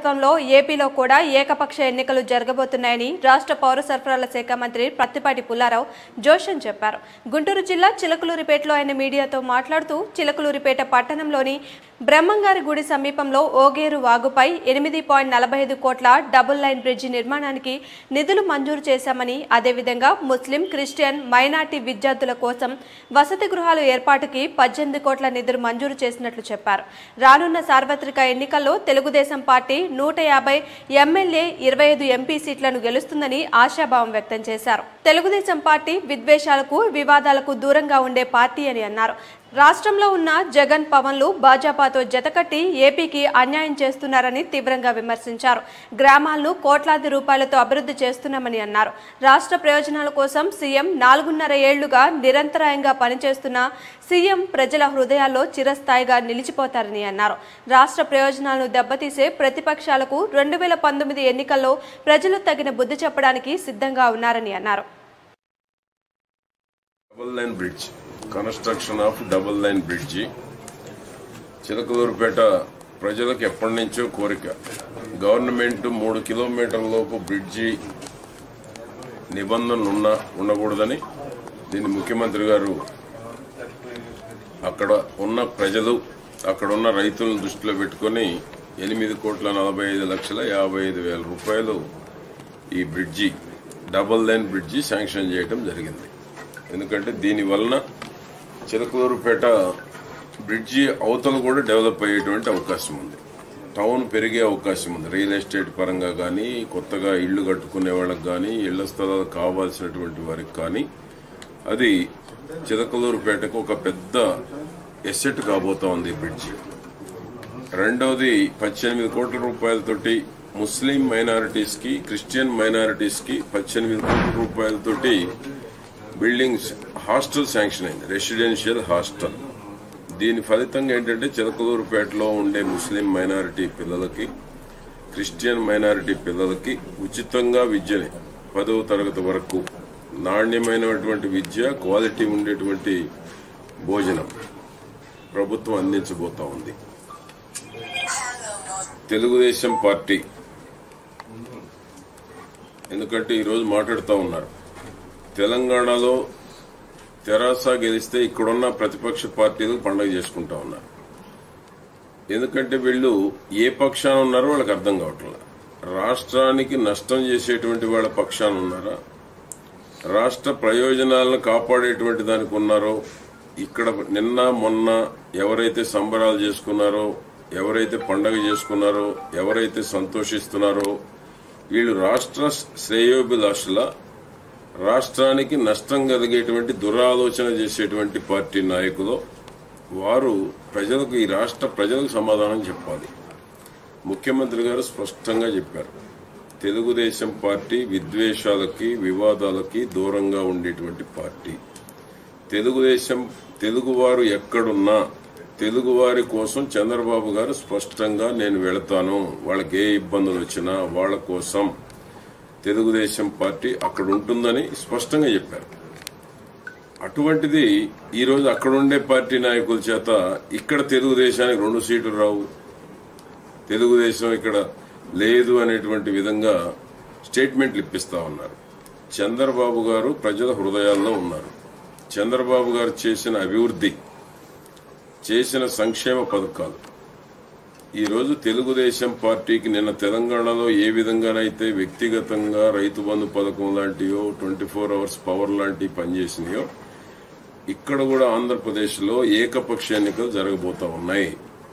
నేతృత్వంలో ఏపీలో కూడా ఏకపక్ష ఎన్నికలు జరగబోతున్నాయని రాష్ట్ర పౌర సరఫరాల శాఖ మంత్రి ప్రత్తిపాటి పుల్లారావు జోషన్ చెప్పారు గుంటూరు జిల్లా చిలకలూరిపేటలో ఆయన మీడియాతో మాట్లాడుతూ చిలకలూరిపేట పట్టణంలోని బ్రహ్మంగారి గుడి సమీపంలో ఓగేరు వాగుపై ఎనిమిది పాయింట్ నలభై ఐదు కోట్ల డబుల్ లైన్ బ్రిడ్జి నిర్మాణానికి నిధులు మంజూరు చేశామని అదేవిధంగా ముస్లిం క్రిస్టియన్ మైనార్టీ విద్యార్థుల కోసం వసతి గృహాలు ఏర్పాటుకి పద్దెనిమిది కోట్ల నిధులు మంజూరు చేసినట్లు చెప్పారు రానున్న సార్వత్రిక ఎన్నికల్లో తెలుగుదేశం పార్టీ నూట యాభై ఎమ్మెల్యే ఇరవై ఐదు ఎంపీ సీట్లను గెలుస్తుందని ఆశాభావం వ్యక్తం చేశారు తెలుగుదేశం పార్టీ విద్వేషాలకు వివాదాలకు దూరంగా ఉండే పార్టీ అని అన్నారు రాష్ట్రంలో ఉన్న జగన్ పవన్లు భాజపాతో జతకట్టి ఏపీకి అన్యాయం చేస్తున్నారని తీవ్రంగా విమర్శించారు గ్రామాలను కోట్లాది రూపాయలతో అభివృద్ధి చేస్తున్నామని అన్నారు రాష్ట్ర ప్రయోజనాల కోసం సీఎం నాలుగున్నర ఏళ్లుగా నిరంతరాయంగా పనిచేస్తున్న సీఎం ప్రజల హృదయాల్లో చిరస్థాయిగా నిలిచిపోతారని అన్నారు రాష్ట్ర ప్రయోజనాలను దెబ్బతీసే ప్రతిపక్షాలకు రెండు వేల పంతొమ్మిది ఎన్నికల్లో ప్రజలు తగిన బుద్ధి చెప్పడానికి సిద్ధంగా ఉన్నారని అన్నారు double line bridge construction of double line bridge Chilakaluripet ప్రజలకు ఎప్పటి నుంచో కోరిక గవర్నమెంట్ మూడు కిలోమీటర్ల లోపు బ్రిడ్జి నిబంధనలు ఉన్న ఉండకూడదని దీన్ని ముఖ్యమంత్రి గారు అక్కడ ఉన్న ప్రజలు అక్కడ ఉన్న రైతులను దృష్టిలో పెట్టుకొని ఎనిమిది కోట్ల నలభై ఐదు లక్షల యాభై ఐదు వేల రూపాయలు ఈ bridge double line bridge sanction చేయడం జరిగింది ఎందుకంటే దీని వలన చిలకలూరుపేట బ్రిడ్జి అవతల కూడా డెవలప్ అయ్యేటువంటి అవకాశం ఉంది టౌన్ పెరిగే అవకాశం ఉంది రియల్ ఎస్టేట్ పరంగా కానీ కొత్తగా ఇళ్లు కట్టుకునే వాళ్ళకి కానీ ఇళ్ల స్థలాలు కావాల్సినటువంటి వారికి కానీ అది చిలకలూరుపేటకు ఒక పెద్ద ఎసెట్ కాబోతా ఉంది ఈ బ్రిడ్జి రెండవది పద్దెనిమిది కోట్ల రూపాయలతోటి ముస్లిం మైనారిటీస్ కి క్రిస్టియన్ మైనారిటీస్ కి పద్దెనిమిది కోట్ల రూపాయలతోటి బిల్డింగ్స్ హాస్టల్ శాంక్షన్ అయింది రెసిడెన్షియల్ హాస్టల్ దీని ఫలితంగా ఏంటంటే చిలకలూరుపేటలో ఉండే ముస్లిం మైనారిటీ పిల్లలకి క్రిస్టియన్ మైనారిటీ పిల్లలకి ఉచితంగా విద్యని పదవ తరగతి వరకు నాణ్యమైనటువంటి విద్య క్వాలిటీ ఉండేటువంటి భోజనం ప్రభుత్వం అందించబోతా ఉంది తెలుగుదేశం పార్టీ ఎందుకంటే ఈరోజు మాట్లాడుతూ ఉన్నారు తెలంగాణలో తెరాస గెలిస్తే ఇక్కడున్న ప్రతిపక్ష పార్టీలు పండగ చేసుకుంటా ఉన్నారు ఎందుకంటే వీళ్ళు ఏ పక్షాన ఉన్నారో వాళ్ళకి అర్థం కావట్లేదు రాష్ట్రానికి నష్టం చేసేటువంటి వాళ్ళ పక్షాన ఉన్నారా రాష్ట్ర ప్రయోజనాలను కాపాడేటువంటి దానికి ఉన్నారో ఇక్కడ నిన్న మొన్న ఎవరైతే సంబరాలు చేసుకున్నారో ఎవరైతే పండగ చేసుకున్నారో ఎవరైతే సంతోషిస్తున్నారో వీళ్ళు రాష్ట్ర శ్రేయోభిలాషుల రాష్ట్రానికి నష్టం కలిగేటువంటి దురాలోచన చేసేటువంటి పార్టీ నాయకులు వారు ప్రజలకు ఈ రాష్ట్ర ప్రజలకు సమాధానం చెప్పాలి ముఖ్యమంత్రి గారు స్పష్టంగా చెప్పారు తెలుగుదేశం పార్టీ విద్వేషాలకి వివాదాలకి దూరంగా ఉండేటువంటి పార్టీ తెలుగుదేశం తెలుగువారు ఎక్కడున్నా తెలుగువారి కోసం చంద్రబాబు గారు స్పష్టంగా నేను వెళతాను వాళ్ళకి ఏ ఇబ్బందులు వచ్చినా వాళ్ళ కోసం తెలుగుదేశం పార్టీ అక్కడ ఉంటుందని స్పష్టంగా చెప్పారు అటువంటిది ఈరోజు అక్కడ ఉండే పార్టీ నాయకుల చేత ఇక్కడ తెలుగుదేశానికి రెండు సీట్లు రావు తెలుగుదేశం ఇక్కడ లేదు అనేటువంటి విధంగా స్టేట్మెంట్లు ఇప్పిస్తా ఉన్నారు చంద్రబాబు గారు ప్రజల హృదయాల్లో ఉన్నారు చంద్రబాబు గారు చేసిన అభివృద్ధి చేసిన సంక్షేమ పథకాలు ఈరోజు తెలుగుదేశం పార్టీకి నిన్న తెలంగాణలో ఏ విధంగానైతే వ్యక్తిగతంగా రైతు బంధు పథకం లాంటివో ట్వంటీ ఫోర్ అవర్స్ పవర్ లాంటివి పనిచేసినాయో ఇక్కడ కూడా ఆంధ్రప్రదేశ్లో ఏకపక్ష ఎన్నికలు జరగబోతా ఉన్నాయి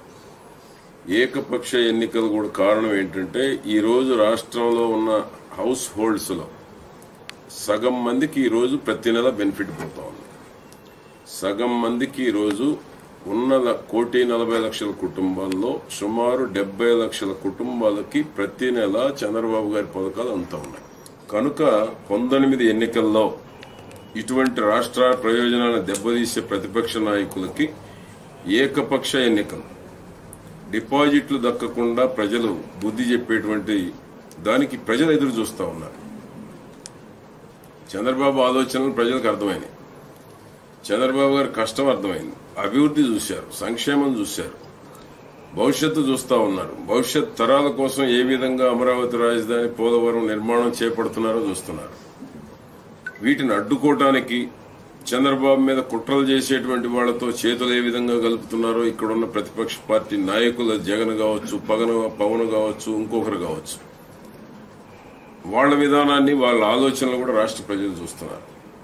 ఏకపక్ష ఎన్నికలు కూడా కారణం ఏంటంటే ఈ రోజు రాష్ట్రంలో ఉన్న హౌస్ హోల్డ్స్ లో సగం మందికి ఈ రోజు ప్రతి నెల బెనిఫిట్ పోతా ఉంది సగం మందికి ఈ రోజు ఉన్న ల- కోటి నలభై లక్షల కుటుంబాల్లో సుమారు డెబ్బై లక్షల కుటుంబాలకి ప్రతి నెల చంద్రబాబు గారి పథకాలు అంతా ఉన్నాయి కనుక పంతొమ్మిది ఎన్నికల్లో ఇటువంటి రాష్ట్ర ప్రయోజనాలను దెబ్బతీసే ప్రతిపక్ష నాయకులకి ఏకపక్ష ఎన్నికలు డిపాజిట్లు దక్కకుండా ప్రజలు బుద్ధి చెప్పేటువంటి దానికి ప్రజలు ఎదురు చూస్తా ఉన్నారు చంద్రబాబు ఆలోచనలు ప్రజలకు అర్థమైనాయి చంద్రబాబు గారి కష్టం అర్థమైంది అభివృద్ధి చూశారు సంక్షేమం చూశారు భవిష్యత్తు చూస్తా ఉన్నారు భవిష్యత్ తరాల కోసం ఏ విధంగా అమరావతి రాజధాని పోలవరం నిర్మాణం చేపడుతున్నారో చూస్తున్నారు వీటిని అడ్డుకోవటానికి చంద్రబాబు మీద కుట్రలు చేసేటువంటి వాళ్లతో చేతులు ఏ విధంగా కలుపుతున్నారో ఇక్కడున్న ప్రతిపక్ష పార్టీ నాయకుల జగన్ కావచ్చు పవన్ పవన్ కావచ్చు ఇంకొకరు కావచ్చు వాళ్ళ విధానాన్ని వాళ్ళ ఆలోచనలు కూడా రాష్ట్ర ప్రజలు చూస్తున్నారు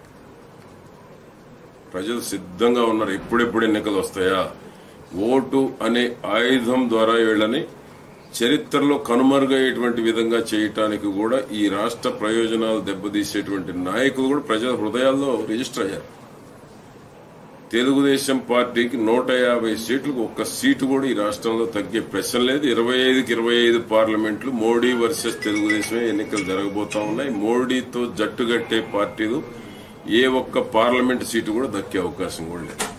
ప్రజలు సిద్ధంగా ఉన్నారు ఎప్పుడెప్పుడు ఎన్నికలు వస్తాయా ఓటు అనే ఆయుధం ద్వారా వీళ్ళని చరిత్రలో కనుమరుగయ్యేటువంటి విధంగా చేయటానికి కూడా ఈ రాష్ట్ర ప్రయోజనాలు దెబ్బతీసేటువంటి నాయకులు కూడా ప్రజల హృదయాల్లో రిజిస్టర్ అయ్యారు తెలుగుదేశం పార్టీకి నూట యాభై సీట్లకు ఒక్క సీటు కూడా ఈ రాష్ట్రంలో తగ్గే ప్రశ్న లేదు ఇరవై ఐదుకి ఇరవై ఐదు పార్లమెంట్లు మోడీ వర్సెస్ తెలుగుదేశమే ఎన్నికలు జరగబోతా ఉన్నాయి మోడీతో జట్టుగట్టే పార్టీలు ఏ ఒక్క పార్లమెంట్ సీటు కూడా దక్కే అవకాశం కూడా లేదు